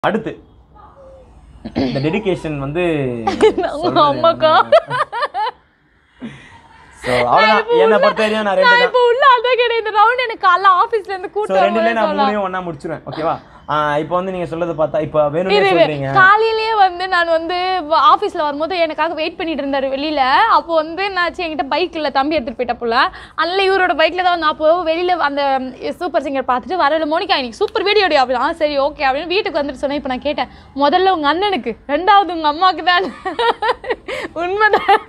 அடுத்து இந்த டெடிகேஷன் வந்து உங்க அம்மாக்கா ஸோ அவ்வளோதான் என்னை பொறுத்த வரையும் நான் ரெண்டு நான் தான் இப்போ உள்ள அதான் கிடையாது இந்த ரவுண்ட் எனக்கு காலைல ஆபீஸ்ல இருந்து ஸோ கூட்டம் ரெண்டுலேயே நான் சொல்லலாம் மூணையும் ஒன்றா முடிச்சிருவேன் ஓகேவா இப்போ வந்து நீங்கள் சொல்றதை பார்த்தா இப்போ வேணும்னே இரு, இரு. சொல்றீங்க காலையிலேயே வந்து நான் வந்து ஆஃபீஸில் வரும்போது எனக்காக வெயிட் பண்ணிட்டு இருந்தாரு வெளியில அப்போ வந்து என்னாச்சு என்கிட்ட பைக் இல்லை தம்பி எடுத்துட்டு போயிட்ட போல அதனால இவரோட பைக்ல தான் வந்து அப்போ வெளியில அந்த சூப்பர் சிங்கர் பார்த்துட்டு வரல மோனிகா இன்னைக்கு சூப்பர் வீடியோ அப்படி ஆ சரி ஓகே அப்படின்னு வீட்டுக்கு வந்துட்டு சொன்னேன் இப்போ நான் கேட்டேன் முதல்ல உங்க அண்ணனுக்கு ரெண்டாவது உங்க அம்மாவுக்கு தான் உண்மைதான்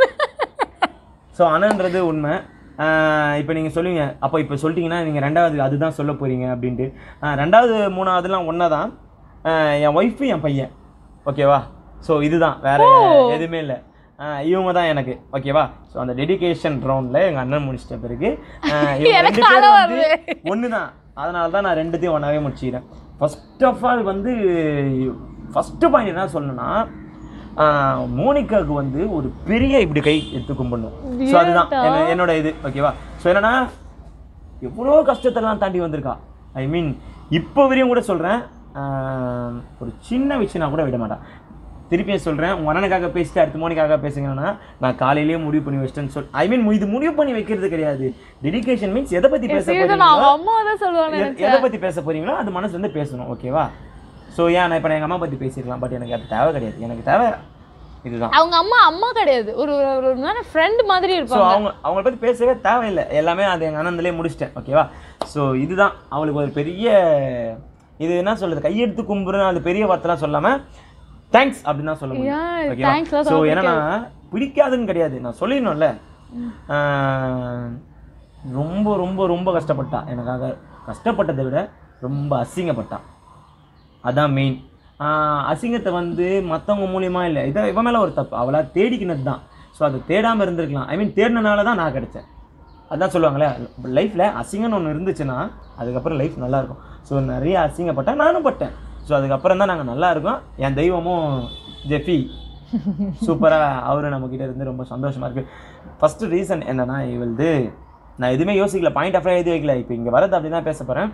ஸோ அனன்றது உண்மை இப்போ நீங்கள் சொல்லுவீங்க அப்போ இப்போ சொல்லிட்டீங்கன்னா நீங்கள் ரெண்டாவது அதுதான் சொல்ல போகிறீங்க அப்படின்ட்டு ஆஹ் ரெண்டாவது மூணாவதுலாம் ஒன்றா தான் ஆஹ் என் ஒய்ஃபு என் பையன் ஓகேவா ஸோ இதுதான் வேற எதுவுமே இல்லை இவங்க தான் எனக்கு ஓகேவா ஸோ அந்த டெடிகேஷன் ரவுண்டில் எங்கள் அண்ணன் முடிச்சிட்ட பிறகு ஆஹ் இவங்க ரெண்டு எனக்கு பேரும் அழ வந்து ஒன்று தான் அதனால தான் நான் ரெண்டுத்தையும் ஒன்றாவே முடிச்சுக்கிறேன் ஃபர்ஸ்ட் ஆஃப் ஆல் வந்து ஃபஸ்ட்டு பாயிண்ட் என்ன சொல்லணும்னா ஆஹ் மோனிகாவுக்கு வந்து ஒரு பெரிய இப்படி கை எடுத்து கும்பிடணும் ஸோ அதுதான் என்ன- என்னோட இது ஓகேவா ஸோ என்னன்னா எவ்வளோ கஷ்டத்தெல்லாம் தாண்டி வந்திருக்கா ஐ மீன் இப்போ வரையும் கூட சொல்கிறேன் ஒரு சின்ன விஷயம் நான் கூட விட மாட்டேன் திருப்பியும் சொல்கிறேன் உங்கள் அண்ணனுக்காக பேசிட்டு அடுத்து மோனிக்காக பேசுங்கன்னா நான் காலையிலேயே முடிவு பண்ணி வச்சிட்டேன்னு சொல் ஐ மீன் இது முடிவு பண்ணி வைக்கிறது கிடையாது டெடிகேஷன் மீன்ஸ் எதை பற்றி பேச சீரியஸா போறீங்களோ நான் அவங்க அம்மா தான் சொல்லுவாங்க எ- எதை பற்றி பேச போறீங்களோ அது மனசு வந்து பேசணும் ஓகேவா ஸோ ஏன் நான் இப்போ எங்கள் அம்மா பற்றி பேசியிருக்கலாம் பட் எனக்கு அது தேவை கிடையாது எனக்கு தேவை இதுதான் அவங்க அம்மா அம்மா கிடையாது ஒரு ஒரு ஃப்ரெண்ட் மாதிரி ஸோ இருப்பாங்க அவங்க அவங்கள பற்றி பேசவே தேவையில்லை எல்லாமே அது எங்கள் அனந்திலே முடிச்சிட்டேன் ஓகேவா ஸோ இதுதான் அவளுக்கு ஒரு பெரிய இது என்ன சொல்றது கையெடுத்து கும்புறேன் அது பெரிய வார்த்தைலாம் சொல்லாமல் தேங்க்ஸ் அப்படின்னு தான் சொல்ல முடியும் Yeah, ஓகேவா thanks லாம் ஸோ சொல்ல என்னன்னா பிடிக்காதுன்னு கிடையாது நான் சொல்லிடணும்ல ஆஹ், ரொம்ப ரொம்ப ரொம்ப கஷ்டப்பட்டா எனக்காக கஷ்டப்பட்டதை விட ரொம்ப அசிங்கப்பட்டா அதான் மெயின் அசிங்கத்தை வந்து மற்றவங்க மூலியமா இல்லை இதை இவன் மேலே ஒரு தப்பு அவளா தேடிக்கினது தான் ஸோ அதை தேடாமல் இருந்திருக்கலாம் ஐ மீன் தேடினனால தான் நான் கிடைச்சேன் அதான் சொல்லுவாங்களே லைஃப்பில் அசிங்கம்னு ஒன்று இருந்துச்சுன்னா அதுக்கப்புறம் லைஃப் நல்லாயிருக்கும் ஸோ நிறைய அசிங்கப்பட்டேன் நானும் பட்டேன் ஸோ அதுக்கப்புறம் தான் நாங்கள் நல்லா இருக்கோம் என் தெய்வமும் ஜெஃபி சூப்பராக அவரு நம்மக்கிட்ட இருந்து ரொம்ப சந்தோஷமாக இருக்குது ஃபஸ்ட்டு ரீசன் என்னன்னா இவள்து நான் எதுவுமே யோசிக்கல பாயிண்ட் ஆஃப் எழுதி வைக்கல இப்போ இங்கே வரது அப்படி தான் பேச போகிறேன்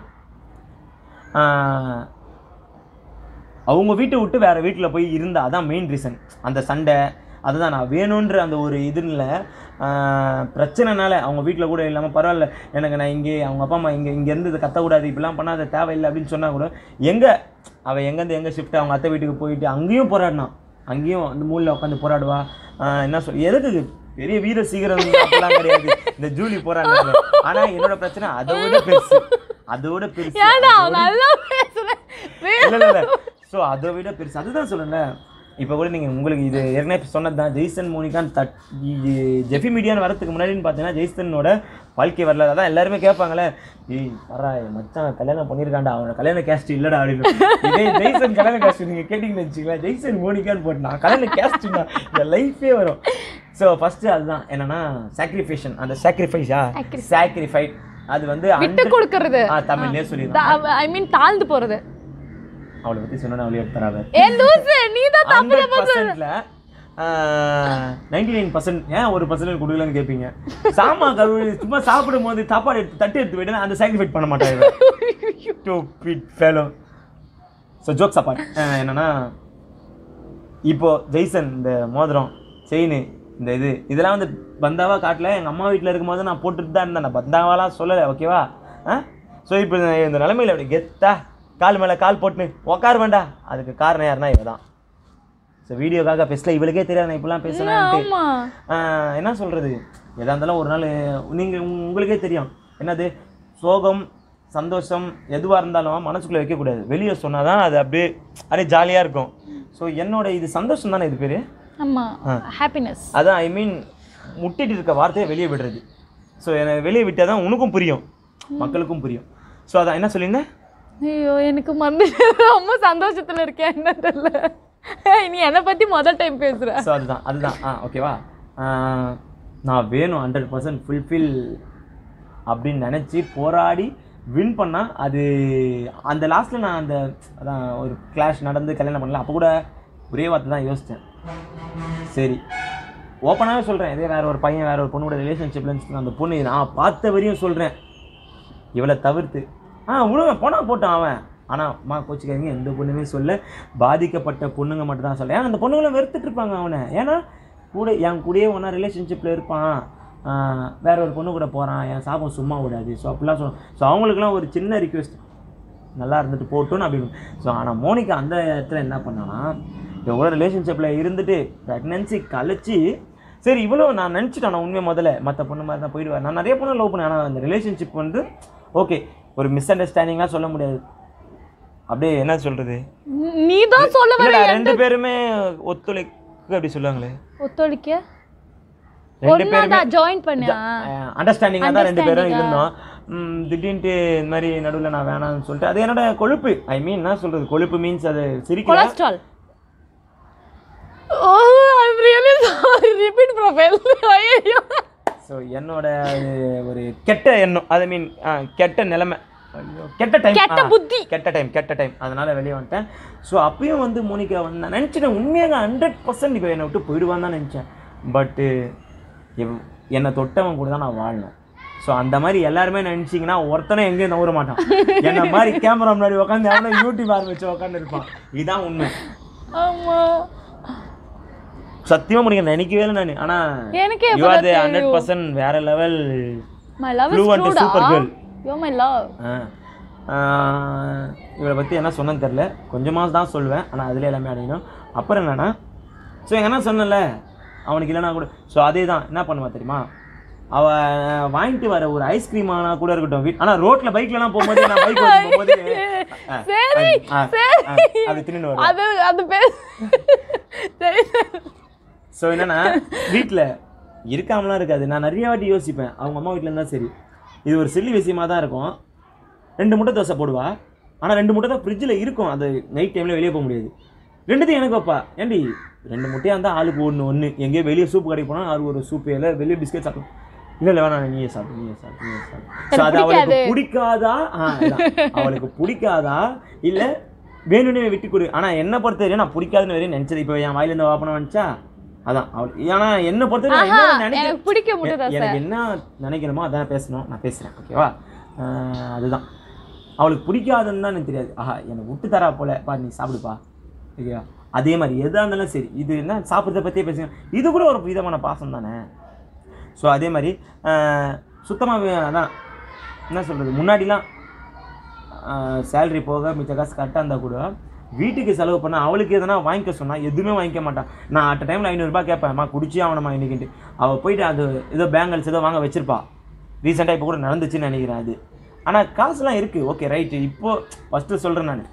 அவங்க வீட்டை விட்டு வேற வீட்டில் போய் இருந்தா அதான் மெயின் ரீசன் அந்த சண்டை அதுதான் நான் வேணுன்ற அந்த ஒரு இதுல ஆஹ், பிரச்சனைனால அவங்க வீட்டில் கூட இல்லாமல் பரவாயில்ல எனக்கு நான் இங்கே அவங்க அப்பா அம்மா இங்கே இங்கேருந்து இதை கத்தக்கூடாது இப்படிலாம் பண்ணாத தேவையில்லை அப்படின்னு சொன்னால் கூட எங்கே அவள் எங்கேருந்து எங்கே ஷிஃப்ட் அவங்க அத்தை வீட்டுக்கு போயிட்டு அங்கேயும் போராடினான் அங்கேயும் அந்த மூலையில் உட்காந்து போராடுவா ஆஹ், என்ன சொல் எதுக்கு பெரிய வீர சீக்கிரம் அப்படிலாம் கிடையாது இந்த ஜூலி போராடினாங்க ஆனால் என்னோட பிரச்சனை அதை விட பெருசு அதோட பெருசு ஏன்டா அதோட நல்லா பேசுறேன் இல்ல இல்ல இல்ல ஸோ அதை விட பெருசு அதுதான் சொல்லுங்க இப்போ கூட நீங்கள் உங்களுக்கு இது ஏற்கனவே சொன்னது தான் ஜெய்சன் மோனிகான் தட் இது ஜெஃபி மீடியான்னு வரதுக்கு முன்னாடின்னு பார்த்தீங்கன்னா ஜெய்சனோட வாழ்க்கை வரலாறு அதான் எல்லாருமே கேட்பாங்களே ஏய் வரா என் மச்சான் கல்யாணம் பண்ணியிருக்காண்டா அவனோட கல்யாண கேஸ்ட் இல்லடா அப்படின்னு இதே ஜெய்சன் கல்யாண கேஸ்ட் நீங்கள் கேட்டிங்கன்னு வச்சுக்கலாம் ஜெய்சன் மோனிகான்னு போட்டுனா கல்யாண கேஸ்ட்னா இந்த லைஃபே வரும் ஸோ ஃபஸ்ட்டு அதுதான் என்னன்னா சாக்ரிஃபைஷன் அந்த சாக்ரிஃபைஸா சாக்ரிஃபைட் அது வந்து விட்டு 100 கொடுக்கறது ஆ தமிழ்லேயே சொல்லிடுறேன் ஐ மீன் தாழ்ந்து போறது அவளை பற்றி சொன்னா அவளே எடுத்துறாரு ஏன் லூசு நீ தான் தப்பு ஹண்ட்ரட் பர்சன்ட்ல நைன்டி நைன் பர்சன்ட் ஏன் ஒரு பர்சன்ட் கொடுக்கலன்னு கேட்பீங்க சாமா கழுவி சும்மா சாப்பிடும் போது சாப்பாடு எடுத்து தட்டு எடுத்து விட்டு அந்த சாக்ரிஃபைட் பண்ண மாட்டாங்க ஸ்டூபிட் ஃபெலோ ஸோ ஜோக் சாப்பாடு என்னன்னா இப்போ ஜெய்சன் இந்த மோதிரம் செயின் இந்த இது இதெல்லாம் வந்து பந்தாவா காட்டல எங்கள் அம்மா வீட்டில் இருக்கும்போது நான் போட்டுட்டு தான் இருந்தேன் நான் பந்தாவாலாம் சொல்லலை ஓகேவா ஆ ஸோ இப்போ இந்த நிலைமையில் அப்படி கெத்தா கால் மேலே கால் போட்டுன்னு உக்கார வேண்டாம் அதுக்கு காரணம் யாருன்னா இவ தான் ஸோ வீடியோக்காக பேசல இவளுக்கே தெரியாது நான் இப்படிலாம் பேசுனேன்ட்டு ஆமா ஆஹ் என்ன சொல்கிறது எதா இருந்தாலும் ஒரு நாள் நீங்கள் உங்களுக்கே தெரியும் என்னது சோகம் சந்தோஷம் எதுவாக இருந்தாலும் மனசுக்குள்ளே வைக்கக்கூடாது வெளியே சொன்னால் தான் அது அப்படியே அப்படியே ஜாலியாக இருக்கும் ஸோ என்னோட இது சந்தோஷம் தானே இது பேர் ஆமா ஹாப்பினஸ் அதான் ஐ மீன் முட்டிட்டு இருக்க வார்த்தையை வெளியே விடுறது ஸோ என்னை வெளியே விட்டால் தான் உனக்கும் புரியும் மக்களுக்கும் புரியும் ஸோ அதான் என்ன சொல்லியிருந்தேன் ஐயோ எனக்கு மறந்து ரொம்ப சந்தோஷத்துல இருக்கேன் என்ன தெரியல நீ என்னை பத்தி முதல் டைம் பேசுற ஸோ அதுதான் அதுதான் ஆ ஓகேவா நான் வேணும் ஹண்ட்ரட் பர்சன்ட் ஃபுல்ஃபில் அப்படின்னு நினச்சி போராடி வின் பண்ணால் அது அந்த லாஸ்ட்டில் நான் அந்த அதான் ஒரு கிளாஷ் நடந்து கல்யாணம் பண்ணல அப்போ கூட ஒரே வார்த்தை தான் யோசித்தேன் சரி ஓப்பனாகவே சொல்கிறேன் இதே வேற ஒரு பையன் வேற ஒரு பொண்ணோட ரிலேஷன்ஷிப்ல இருந்துச்சு அந்த பொண்ணு நான் பார்த்த வரையும் சொல்கிறேன் இவளை தவிர்த்து ஆ விடுங்க போனா போட்டான் அவன் ஆனால் அம்மா கோச்சிக்காதீங்க எந்த பொண்ணுமே சொல்ல பாதிக்கப்பட்ட பொண்ணுங்க மட்டும் தான் சொல்ல ஏன்னா அந்த பொண்ணுங்களும் வெறுத்துட்டு இருப்பாங்க அவனை ஏன்னா கூட என் கூடயே ஒன்றா ரிலேஷன்ஷிப்பில் இருப்பான் ஆஹ் வேற ஒரு பொண்ணு கூட போகிறான் என் சாபம் சும்மா விடாது ஸோ அப்படிலாம் சொல்ல ஸோ அவங்களுக்குலாம் ஒரு சின்ன ரிக்வெஸ்ட் நல்லா இருந்துட்டு போட்டோன்னு அப்படின்னு ஸோ ஆனால் மோனிகா அந்த இடத்துல என்ன பண்ணான்னா எவ்வளோ ரிலேஷன்ஷிப்பில் இருந்துட்டு ப்ரெக்னன்சி கழிச்சு சரி இவ்வளோ நான் நினச்சிட்டேன் நான் உண்மையை முதல்ல மற்ற பொண்ணு மாதிரி தான் போயிடுவேன் நான் நிறைய பொண்ணு லவ் பண்ணேன் ஆனால் அந்த ரிலேஷன்ஷிப் வந்து ஓகே ஒரு மிஸ் அண்டர்ஸ்டாண்டிங்லாம் சொல்ல முடியாது அப்படியே என்ன சொல்கிறது நீ தான் சொல்ல வர இல்லடா ரெண்டு பேருமே ஒத்துழைக்கு அப்படி சொல்லுவாங்களே ஒத்துழைக்க ரெண்டு பேருமே ஒன்னாதான் ஜாயின் பண்ணியா அண்டர்ஸ்டாண்டிங்காக தான் ரெண்டு பேரும் இருந்தோம் ம், திடீர்னு இந்த மாதிரி நடுவில் நான் வேணாம்னு சொல்லிட்டு அது என்னோட கொழுப்பு ஐ மீன் என்ன சொல்றது கொழுப்பு மீன்ஸ் அது சிரிக்கல cholesterol oh I am really sorry repeat profile ஐயோ ஸோ என்னோட அது ஒரு கெட்ட எண்ணம் ஐ மீன் கெட்ட நிலைமை ஐயோ, கெட்ட டைம் கெட்ட புத்தி. கெட்ட டைம் கெட்ட டைம் அதனால வெளியே வந்துட்டேன் ஸோ அப்பயும் வந்து மோனிகா வந்து நான் நினச்சிட்டேன் உண்மையாக ஹண்ட்ரட் பர்சன்ட் இப்போ என்னை விட்டு போயிடுவான்னு தான் நினச்சேன் பட்டு என்னை தொட்டவன் கூட தான் நான் வாழணும் ஸோ அந்த மாதிரி எல்லாருமே நினச்சிங்கன்னா ஒருத்தனை எங்கேயும் நவர மாட்டான் என்ன மாதிரி கேமரா முன்னாடி உட்காந்து எவனோ யூடியூப் ஆரம்பிச்சு உட்காந்து இருப்பான் இதுதான் உண்மை ஆமா சத்தியமாக முடிக்க நினைக்கவே இல்லை நான் ஆனால் எனக்கே you are the hundred percent வேற level my love is Fluent ட்ரூடா super girl. Yo my love இவளை பற்றி என்ன சொன்னேன்னு தெரில கொஞ்சமாக தான் சொல்லுவேன் ஆனால் அதில் எல்லாமே அடையணும் அப்புறம் என்னன்னா ஸோ எங்க அண்ணா சொன்னல அவனுக்கு இல்லைனா கூட ஸோ அதே தான் என்ன பண்ணுவா தெரியுமா அவ வாங்கிட்டு வர ஒரு ஐஸ்கிரீம் ஆனா கூட இருக்கட்டும் வீட் ஆனால் ரோட்ல பைக்லலாம் போகும்போது நான் பைக் போகும்போது ஆ, சரி, ஆ, ஆ, அது தின்னு வரும் அது அது பேர் சரி ஸோ என்னன்னா வீட்டில் இருக்காமலாம் இருக்காது நான் நிறைய வாட்டி யோசிப்பேன் அவங்க அம்மா வீட்டில் இருந்தால் சரி இது ஒரு சில்லி விஷயமா தான் இருக்கும் ரெண்டு முட்டை தோசை போடுவா ஆனால் ரெண்டு முட்டை தான் ஃப்ரிட்ஜில் இருக்கும் அது நைட் டைமில் வெளியே போக முடியாது ரெண்டுத்தையும் எனக்கு வைப்பா ஏண்டி ரெண்டு முட்டையாக இருந்தால் ஆளுக்கு ஒன்று ஒன்று எங்கேயோ வெளியே சூப் கடைக்கு போனால் அது ஒரு சூப் இல்லை வெளியே பிஸ்கெட் சாப்பிடும் இல்லை இல்லை வேணாம் நீயே சாப்பிடு நீயே சாப்பிடு நீயே சாப்பிடு ஸோ அது அவளுக்கு பிடிக்காதா ஆ அதான். அவளுக்கு பிடிக்காதா இல்லை வேணும்னே விட்டு கொடு ஆனால் என்னை பொறுத்த வரையும் நான் பிடிக்காதுன்னு வரையும் நினச்சது இப்போ என் வாயிலேருந்து வாப்பனம் வந்துச்சா அதான் அவள் ஏன்னா என்னை பொறுத்த வரையும் நான் என்ன நினைக்கிறேன் எனக்கு பிடிக்க முடியாது எ- எனக்கு என்ன நினைக்கணுமோ அதான் பேசணும் நான் பேசுகிறேன் ஓகேவா அதுதான் அவளுக்கு பிடிக்காதுன்னு தான் எனக்கு தெரியாது ஆஹா எனக்கு விட்டு தரா போல பா நீ சாப்பிடுப்பா ஓகேவா அதே மாதிரி எதாக இருந்தாலும் சரி இது என்ன சாப்பிட்றத பற்றியே பேசுங்க இது கூட ஒரு விதமான பாசம் தானே ஸோ அதே மாதிரி சுத்தமாக அதான் என்ன சொல்கிறது முன்னாடிலாம் சேலரி போக மிச்ச காசு கரெக்டாக இருந்தால் கூட வீட்டுக்கு செலவு பண்ண அவளுக்கு எதனா வாங்கிக்க சொன்னால் எதுவுமே வாங்கிக்க மாட்டான் நான் அட்ட டைமில் ஐநூறுரூபா கேட்பேன்மா குடிச்சே ஆகணுமா இன்னைக்குன்ட்டு அவள் போயிட்டு அது ஏதோ பேங்கிள்ஸ் ஏதோ வாங்க வச்சிருப்பா ரீசெண்டாக இப்போ கூட நடந்துச்சுன்னு நினைக்கிறேன் அது ஆனால் காசுலாம் இருக்குது ஓகே ரைட்டு இப்போது ஃபஸ்ட்டு சொல்கிறேன் நான்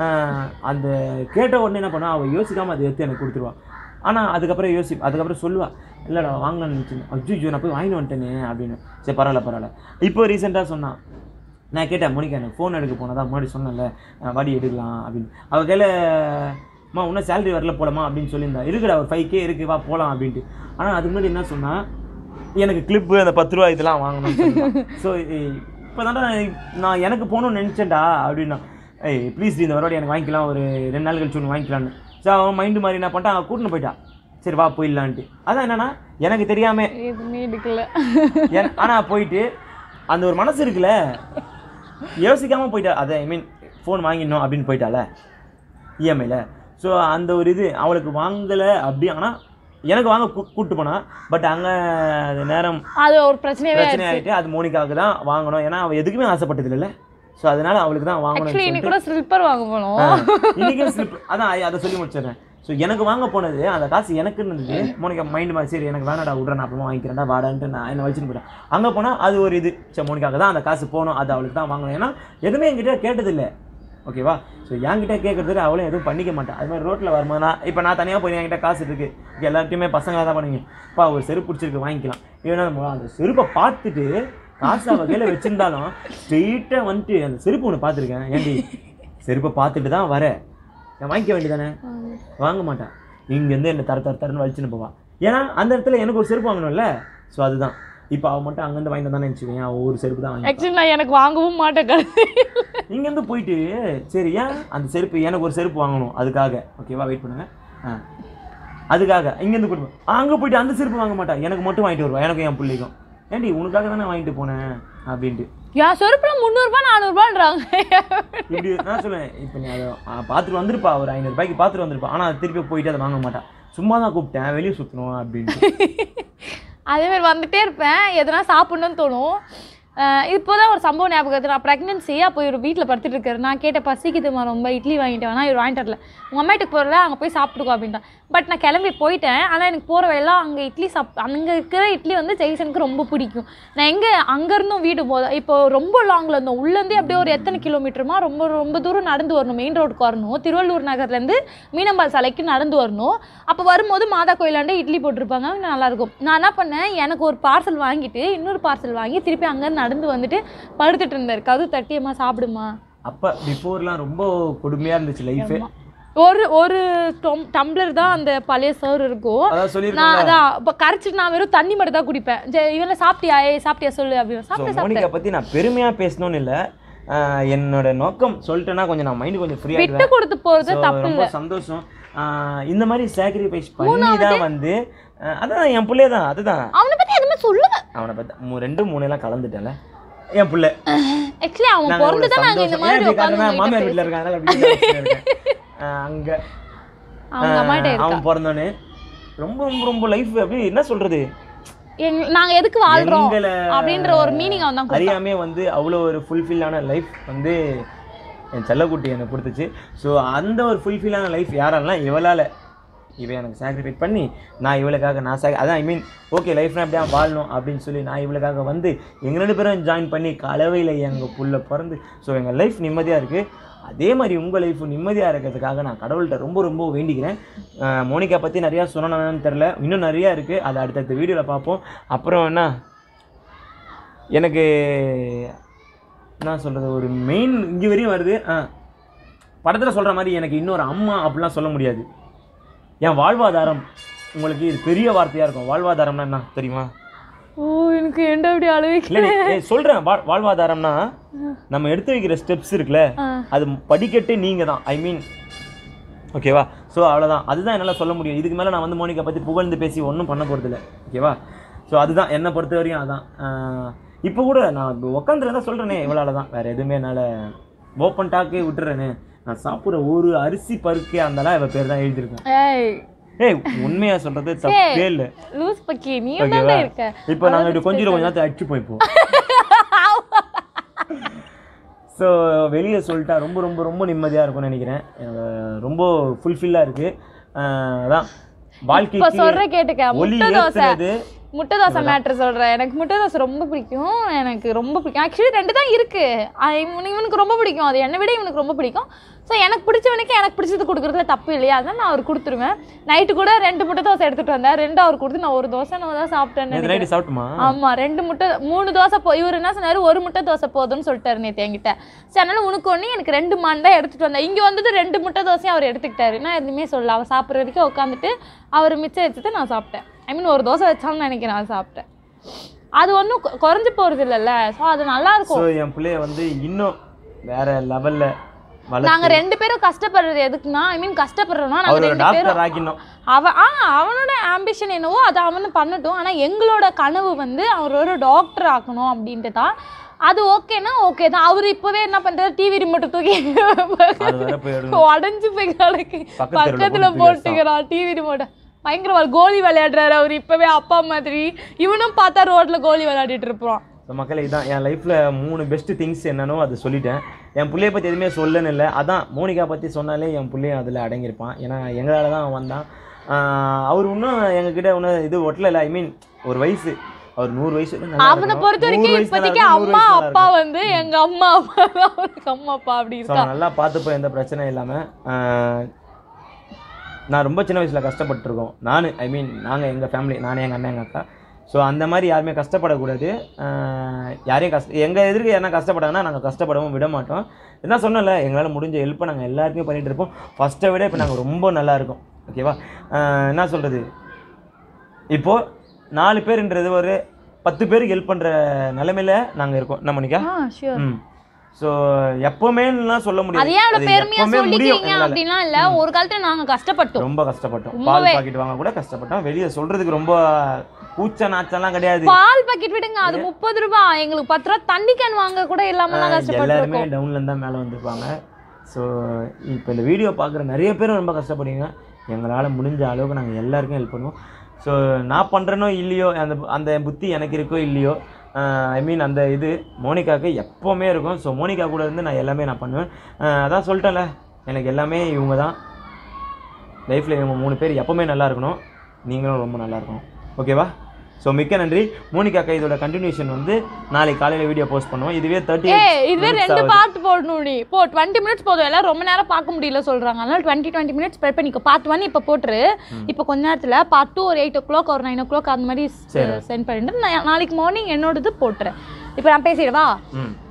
அந்த கேட்ட உடனே என்ன பண்ணா அவள் யோசிக்காமல் அதை எடுத்து எனக்கு கொடுத்துருவான் ஆனால் அதுக்கப்புறம் யோசி அதுக்கப்புறம் சொல்லுவா இல்லைடா வாங்கலாம்னு நினச்சிங்க அஜ்ஜோ நான் போய் வாங்கிட்டு வந்துட்டேனே அப்படின்னு சரி பரவாயில்ல பரவாயில்ல இப்போ ரீசெண்டாக சொன்னான் நான் கேட்டேன் மோனிகா எனக்கு ஃபோன் எடுக்க போனதா முன்னாடி சொன்னேன்ல அஹ் வாடி எடுக்கலாம் அப்படின்னு அவள் கையில் அம்மா இன்னும் சேலரி வரல போலாமா அப்படின்னு சொல்லியிருந்தா இருக்குடா ஒரு ஃபைவ் கே இருக்கு வா போகலாம் அப்படின்ட்டு ஆனால் அதுக்கு முன்னாடி என்ன சொன்னா எனக்கு கிளிப்பு அந்த பத்து ரூபா இதெல்லாம் வாங்கணும் ஸோ இப்போ நான் எனக்கு போகணும்னு நினச்சேன்டா அப்படின்னா ஏய் ப்ளீஸ் இந்த வாட்டி எனக்கு வாங்கிக்கலாம் ஒரு ரெண்டு நாள் கழிச்சு ஒன்று வாங்கிக்கலான்னு ஸோ அவன் மைண்டு மாதிரி என்ன பண்ணிட்டான் அவன் கூட்டின்னு போயிட்டான் சரி வா போயிடலான்ட்டு அதான் என்னன்னா எனக்கு தெரியாமல் எதுவுமே எடுக்கல ஏன் ஆனால் போயிட்டு அந்த ஒரு மனசு இருக்குல்ல யோசிக்காமல் போயிட்டா அதை ஐ மீன் ஃபோன் வாங்கிடணும் அப்படின்னு போயிட்டால இஎம்ஐயில் ஸோ அந்த ஒரு இது அவளுக்கு வாங்கலை அப்படி ஆனால் எனக்கு வாங்க கூ- கூட்டு போனா பட் அங்கே அது நேரம் அது ஒரு பிரச்சனையாவே பிரச்சனை ஆகிட்டு அது மோனிகாவுக்கு தான் வாங்கணும் ஏன்னா அவள் எதுக்குமே ஆசைப்பட்டது இல்லைல்ல ஸோ அதனால அவளுக்கு தான் வாங்கணும் ஆக்சுவலி இன்னைக்கு கூட ஸ்லிப்பர் வாங்க போனோம் இன்னைக்கும் ஸ்லிப் அதான் ஐ- அதை சொல்லி முடிச்சிடுறேன் ஸோ எனக்கு வாங்க போனது அந்த காசு எனக்குன்னு இருந்தது மோனிகா மைண்டு மாதிரி சரி எனக்கு வேணாடா விட்றேன் நான் அப்புறமா வாங்கிக்கிறேன்டா வாடான்ட்டு நான் என்ன வச்சுன்னு போயிட்டேன் அங்கே போனால் அது ஒரு இது சரி மோனிகாவுக்கு தான் அந்த காசு போகணும் அது அவளுக்கு தான் வாங்கணும் ஏன்னா எதுவுமே என்கிட்ட கேட்டதில்லை ஓகேவா ஸோ என்கிட்ட கேட்கறதுல அவளும் எதுவும் பண்ணிக்க மாட்டேன் அது மாதிரி ரோட்டில் வரும்போது நான் இப்போ நான் தனியாக போய் என்கிட்ட காசு இருக்குது இங்கே எல்லார்ட்டையுமே பசங்க தான் பண்ணுவீங்க அப்பா ஒரு செருப்பு பிடிச்சிருக்கு வாங்கிக்கலாம் ஏன்னா நம்ம அந்த செருப்பை பார்த்துட்டு காசு அவ கையில் வச்சிருந்தாலும் ஸ்ட்ரெயிட்டாக வந்துட்டு அந்த செருப்பு ஒன்று பார்த்துருக்கேன் ஏண்டி செருப்பை பார்த்துட்டு தான் வர நான் வாங்கிக்க வேண்டியதானே வாங்க மாட்டான் இங்கேருந்து என்ன தர தர தரன்னு வலிச்சுன்னு போவான் ஏன்னா அந்த இடத்துல எனக்கு ஒரு செருப்பு வாங்கணும்ல ஸோ அதுதான் இப்போ அவன் மட்டும் அங்கேருந்து வாங்கிட்டு வந்தானே நினச்சிக்கேன் அவன் ஒரு செருப்பு தான் வாங்கி ஆக்சுவலி நான் எனக்கு வாங்கவும் மாட்டேன் கடைசி இங்கேருந்து போயிட்டு சரி ஏன் அந்த செருப்பு எனக்கு ஒரு செருப்பு வாங்கணும் அதுக்காக ஓகேவா வெயிட் பண்ணுங்க ஆ அதுக்காக இங்கேருந்து போயிட்டு அங்கே போயிட்டு அந்த செருப்பு வாங்க மாட்டான் எனக்கு மட்டும் வாங்கிட்டு வருவா எனக்கும் என் பிள்ளைக்கும் ஏண்டி உனக்காக தானே வாங்கிட்டு போனேன் அப்படின்ட்டு என் செருப்புல முந்நூறுபா நானூறுபான்றாங்க இப்படி நான் சொல்லுவேன் இப்போ நீ அதை ஆ, பார்த்துட்டு வந்திருப்பா ஒரு ஐநூறுபாய்க்கு பார்த்துட்டு வந்திருப்பா ஆனால் அது திருப்பி போயிட்டு அதை வாங்க மாட்டான் சும்மா தான் கூப்பிட்டேன் வெளியே சுற்றணும் அப்படின்ட்டு அதே மாதிரி வந்துட்டே இருப்பேன் எதனா சாப்பிடணும்னு தோணும் அஹ் இப்போதான் ஒரு சம்பவம் ஞாபகத்தில் நான் ப்ரெக்னென்சி அப்போ இவர் வீட்டில் படுத்துட்டு இருக்காரு நான் கேட்டேன் பசிக்குதுமா ரொம்ப இட்லி வாங்கிட்டு வேணா இவர் வாங்கிட்டு வரல உங்கள் அம்மா வீட்டுக்கு போகிறல அங்கே போய் சாப்பிட்டுக்கோ அப்படின்ட்டான் பட் நான் கிளம்பி போயிட்டேன் ஆனால் எனக்கு போகிற வேலைலாம் அங்கே இட்லி சாப் அங்கே இருக்கிற இட்லி வந்து ஜெய்சனுக்கு ரொம்ப பிடிக்கும் நான் எங்கே அங்கேருந்தும் வீடு போதும் இப்போ ரொம்ப லாங்கில் இருந்தோம் உள்ளேருந்தே அப்படியே ஒரு எத்தனை கிலோமீட்டருமா ரொம்ப ரொம்ப தூரம் நடந்து வரணும் மெயின் ரோடுக்கு வரணும் திருவள்ளூர் நகர்லேருந்து மீனம்பால் சாலைக்கு நடந்து வரணும் அப்போ வரும்போது மாதா கோயிலாண்ட இட்லி போட்டிருப்பாங்க அங்க நல்லா இருக்கும் நான் என்ன பண்ணேன் எனக்கு ஒரு பார்சல் வாங்கிட்டு இன்னொரு பார்சல் வாங்கி திருப்பி அங்கே நடந்து வந்துட்டு படுத்துட்டு இருந்தார் கது தட்டியம்மா சாப்பிடுமா அப்போ பிஃபோர்லாம் ரொம்ப கொடுமையாக இருந்துச்சு லைஃபே ஒரு ஒரு டொம்- டம்ளர் தான் அந்த பழைய சோறு இருக்கும் அதான் நான் சொல்லியிருக்கேன் அதான் இப்போ கரைச்சிட்டு நான் வெறும் தண்ணி மட்டும் தான் குடிப்பேன் ஜெ- இவனை சாப்பிட்டியா ஏய் சாப்பிட்டியா சொல்லு அப்படின்னு ஸோ சாப்பிட்டேன் மோனிகா பற்றி நான் பெருமையாக பேசணும்னு இல்லை என்னோட நோக்கம் சொல்லிட்டேன்னா கொஞ்சம் நான் மைண்டு கொஞ்சம் ஃப்ரீ விட்டு கொடுத்து போறது So, தப்பு ரொம்ப சந்தோஷம் ஆஹ் இந்த மாதிரி சாக்ரிஃபைஸ் பண்ணி தான் வந்து ஆஹ் அதான் என் பிள்ளைய தான் அதுதான் அவனை பத்தி எதுவுமே சொல்லுங்க அவனை பற்றி மூ ரெண்டு மூணு எல்லாம் கலந்துட்டேன்ல என் பிள்ளை ஆக்சுவலி அவன் நாங்க பிறந்து தான் நாங்க இவ்வளவு இந்த சந்தோஷம். மாதிரி ஏன் இப்படி உட்காந்து காரணம்னா, மாமியார் வீட்டில் இருக்காங்க அதனால அப்படி தான் இருக்கேன். ஆஹ் அங்க அவங்க அம்மாட்ட ஆஹ் இருக்கா அவன் பிறந்தோன்னே ரொம்ப ரொம்ப ரொம்ப லைஃப் அப்படி என்ன சொல்றது எங்க- நாங்க எதுக்கு வாழ்றோம் எங்களை அப்படின்ற ஒரு மீனிங் அவன் தான் கொடுத்தான். அறியாமே வந்து அவ்வளோ ஒரு ஃபுல்ஃபில்லான லைஃப் வந்து என் செல்லக்குட்டி எனக்கு கொடுத்துச்சு ஸோ அந்த ஒரு ஃபுல்ஃபில்லான லைஃப் யாரெல்லாம் இவளால் இவ எனக்கு சாக்ரிஃபைஸ் பண்ணி நான் இவளுக்காக நான் சாக் அதான் ஐ மீன் ஓகே லைஃப்னா அப்படியே வாழணும் அப்படின்னு சொல்லி நான் இவளுக்காக வந்து எங்கள் ரெண்டு பேரும் ஜாயின் பண்ணி கலவையில் எங்கள் புள்ள பிறந்து ஸோ எங்கள் லைஃப் நிம்மதியாக இருக்குது அதே மாதிரி உங்கள் லைஃப் நிம்மதியாக இருக்கிறதுக்காக நான் கடவுள்கிட்ட ரொம்ப ரொம்ப வேண்டிக்கிறேன் அஹ் மோனிகா பற்றி நிறையா சொன்னேன்னு தெரில இன்னும் நிறையா இருக்குது அதை அடுத்தடுத்த வீடியோவில் பார்ப்போம் அப்புறம் என்ன எனக்கு என்ன சொல்கிறது ஒரு மெயின் இங்கே வரையும் வருது ஆ படத்தில் சொல்கிற மாதிரி எனக்கு இன்னொரு அம்மா அப்படிலாம் சொல்ல முடியாது என் வாழ்வாதாரம் உங்களுக்கு இது பெரிய வார்த்தையாக இருக்கும் வாழ்வாதாரம்னா என்ன தெரியுமா ஓ எனக்கு ஏன்டா அப்படி அழுவி இல்லை சொல்கிறேன் வா வாழ்வாதாரம்னா நம்ம எடுத்து வைக்கிற ஸ்டெப்ஸ் இருக்குல்ல ஆ. அது படிக்கட்டு நீங்கள் தான் ஐ மீன் ஓகேவா ஸோ அவ்வளோதான் அதுதான் என்னால் சொல்ல முடியும் இதுக்கு மேலே நான் வந்து மோனிகா பற்றி புகழ்ந்து பேசி ஒன்றும் பண்ண போகிறதில்ல ஓகேவா ஸோ அதுதான் என்னை பொறுத்த வரையும் அதான் இப்போ கூட நான் உட்காந்துருந்தா சொல்கிறேனே இவளால் தான் வேறு எதுவுமே என்னால் ஓப்பன் டாக்கே விட்டுறேனே நான் சாப்பிட்ற ஒரு அரிசி பருக்கே அந்தலாம் இவ பேர் தான் எழுதியிருக்கேன் ஏய் ஏய் உண்மையாக சொல்கிறது தப்பே இல்லை லூஸ் பக்கி நீ ஓகேவா தான் இருக்க இப்போ நாங்கள் இப்படி கொஞ்சம் கொஞ்ச நேரத்தை அடிச்சு போய்ப்போம் ஸோ வெளியே சொல்லிட்டா ரொம்ப ரொம்ப ரொம்ப நிம்மதியாக இருக்கும்னு நினைக்கிறேன் எனக்கு ரொம்ப ஃபுல்ஃபில்லாக இருக்குது அதான் இப்ப வாழ்க்கைக்கு சொல்ற கேட்டுக்க ஒளி முட்டை தோசை ஏற்றுனது முட்டை தோசை மேட்ரு சொல்றேன் எனக்கு முட்டை தோசை ரொம்ப பிடிக்கும் எனக்கு ரொம்ப பிடிக்கும் ஆக்சுவலி ரெண்டு தான் இருக்கு அது இவனு- இவனுக்கு ரொம்ப பிடிக்கும் அது என்னை விட இவனுக்கு ரொம்ப பிடிக்கும் ஸோ எனக்கு பிடிச்சவனுக்கு எனக்கு பிடிச்சது கொடுக்குறதுல தப்பு இல்லையா அதான் நான் அவர் கொடுத்துருவேன் நைட்டு கூட ரெண்டு முட்டை தோசை எடுத்துட்டு வந்தேன் ரெண்டு அவர் கொடுத்து நான் ஒரு தோசை நான் தான் சாப்பிட்டேன்னு நேற்று நினைக்கிறேன். நைட்டு சாப்பிட்டுமா ஆமா ரெண்டு முட்டை மூணு தோசை போ இவர் என்ன சொன்னாரு ஒரு முட்டை தோசை போதும்னு சொல்லிட்டாரு நேற்று என்கிட்ட சரி அதனால உனக்கு ஒன்று எனக்கு ரெண்டு மான் தான் எடுத்துட்டு வந்தேன் இங்க வந்தது ரெண்டு முட்டை தோசையும் அவர் எடுத்துக்கிட்டாரு நான் எதுவுமே சொல்லல அவர் சாப்பிட்ற வரைக்கும் உட்காந்துட்டு அவர் மிச்சம் வச்சுட்டு நான் சாப்பிட்டேன் ஐ மீன் ஒரு தோசை வச்சாலும் நினைக்கிறேன் நான் சாப்பிட்டேன் அது ஒன்றும் குறைஞ்சு போறது இல்லைல்ல ஸோ அது நல்லா ஸோ இருக்கும் என் பிள்ளைய வந்து இன்னும் வேற லெவலில் வளர்த்து நாங்க ரெண்டு பேரும் கஷ்டப்படுறது எதுக்குன்னா ஐ மீன் கஷ்டப்படுறோம்னா நாங்க அவர் ஒரு ரெண்டு பேரும் டாக்டர் ஆக்கினோம் அவன் ஆ அவனோட ஆம்பிஷன் என்னவோ அதை அவனு பண்ணட்டும் ஆனால் எங்களோட கனவு வந்து அவர் ஒரு டாக்டர் ஆக்கணும் அப்படின்ட்டு தான் அது ஓகேனா ஓகே தான் அவர் இப்போவே என்ன பண்ணுறாரு டிவி ரிமோட்டை தூக்கி அது வேற போயிடும் உடஞ்சி போய் கிடக்கு பக்கத்து தெருவுல பக்கத்தில் போட்டு போட்டுக்கிறான் டிவி ரிமோட்டை பயங்கர கோலி விளையாடுறாரு அவர் இப்போவே அப்பா மாதிரி இவனும் பார்த்தா ரோட்டில் கோலி விளையாடிட்டு இருப்பான் ஸோ மக்களே இதான் என் லைஃப்பில் மூணு பெஸ்ட் திங்ஸ் என்னன்னோ அதை சொல்லிட்டேன் என் பிள்ளைய பற்றி எதுவுமே சொல்லன்னு இல்லை அதான் மோனிகா பற்றி சொன்னாலே என் பிள்ளையும் அதில் அடங்கியிருப்பான் ஏன்னா எங்களால் தான் அவன் வந்தான் ஆஹ் அவர் இன்னும் எங்ககிட்ட ஒன்றும் இது ஒட்டல ஐ மீன் ஒரு வயசு அவர் நூறு வயசு வரைக்கும் நல்லா அவனை இருக்கணும். பொறுத்த நூறு வரைக்கும் வயசு நல்லா இப்போதைக்கு இருக்கணும், நூறு அம்மா வயசு நல்லா அப்பா இருக்கணும். வந்து எங்க அம்மா அப்பா தான் அவனுக்கு அம்மா அப்பா அப்படி ஸோ இருக்கா அவன் நல்லா பார்த்துப்போ எந்த பிரச்சனையும் இல்லாமல் நான் ரொம்ப சின்ன வயசில் கஷ்டப்பட்டிருக்கோம் நான் ஐ மீன் நாங்கள் எங்கள் ஃபேமிலி நானே எங்கள் அண்ணன் எங்கள் அக்கா ஸோ அந்த மாதிரி யாருமே கஷ்டப்படக்கூடாது ஆஹ் யாரையும் கஷ்ட எங்கள் எதிர்க்கு யாரா கஷ்டப்பட்டாங்கன்னா நாங்கள் கஷ்டப்படவும் விட மாட்டோம் இதான் சொன்னல எங்களால் முடிஞ்ச ஹெல்ப்பை நாங்கள் எல்லாருக்குமே பண்ணிகிட்டு இருப்போம் ஃபஸ்ட்டை விட இப்போ நாங்கள் ரொம்ப நல்லா இருக்கோம் ஓகேவா ஆஹ் என்ன சொல்கிறது இப்போது நாலு பேருன்றது ஒரு பத்து பேருக்கு ஹெல்ப் பண்ணுற நிலமையில நாங்கள் இருக்கோம் என்ன மணிக்கா ஆ ஷியோர் ம் ஸோ எப்பவுமேலாம் சொல்ல முடியாது அது ஏன் அவ்வளவு அது பெருமையா எப்பவுமே முடியும் சொல்லிக்கிறீங்க எங்களால. அப்படின்லாம் இல்ல ஒரு காலத்துல நாங்க கஷ்டப்பட்டோம் ரொம்ப கஷ்டப்பட்டோம் பால் பாக்கெட் வாங்க கூட கஷ்டப்பட்டோம் வெளியே சொல்றதுக்கு ரொம்ப கூச்ச நாச்சம்லாம் கிடையாது பால் பாக்கெட் விடுங்க அது முப்பது ரூபாய் எங்களுக்கு பத்து ரூபா தண்ணி கேன் வாங்க கூட இல்லாம தான் எல்லாருமே கஷ்டப்பட்டிருக்கோம் டவுன்ல இருந்தா மேலே வந்திருப்பாங்க ஸோ இப்போ இந்த வீடியோ பார்க்குற நிறைய பேரும் ரொம்ப கஷ்டப்படுவீங்க எங்களால் முடிஞ்ச அளவுக்கு நாங்கள் எல்லாருக்கும் ஹெல்ப் பண்ணுவோம் ஸோ நான் பண்ணுறேனோ இல்லையோ அந்த அந்த புத்தி எனக்கு இருக்கோ இல்லையோ ஐ மீன் அந்த இது மோனிகாவுக்கு எப்போவுமே இருக்கும் ஸோ மோனிகா கூட இருந்து நான் எல்லாமே நான் பண்ணுவேன் ஆஹ் அதான் சொல்லிட்டேன்ல எனக்கு எல்லாமே இவங்க தான் லைஃப்பில் இவங்க மூணு பேர் எப்போவுமே நல்லா இருக்கணும் நீங்களும் ரொம்ப நல்லா இருக்கணும் ஓகேவா ஸோ மிக்க நன்றி மோனிகா இதோட கண்டினியூஷன் வந்து நாளைக்கு காலையில் வீடியோ போஸ்ட் பண்ணுவோம் இதுவே தேர்ட்டி ஏய் இதுவே ரெண்டு பார்ட் போடணும் நீ போ டுவெண்ட்டி மினிட்ஸ் போதும் எல்லாம் ரொம்ப நேரம் பார்க்க முடியல சொல்றாங்க அதனால டுவெண்ட்டி டுவெண்ட்டி மினிட்ஸ் ஸ்ப்ரெட் பண்ணிக்கோ பார்ட் ஒன் இப்போ போட்டுரு இப்போ கொஞ்ச நேரத்துல பார்ட் டூ ஒரு எயிட் ஓ கிளாக் ஒரு நைன் ஓ கிளாக் அந்த மாதிரி சென்ட் பண்ணிட்டு நான் நாளைக்கு மார்னிங் என்னோடது போட்டுறேன் இப்போ நான் பேசிடவா ம்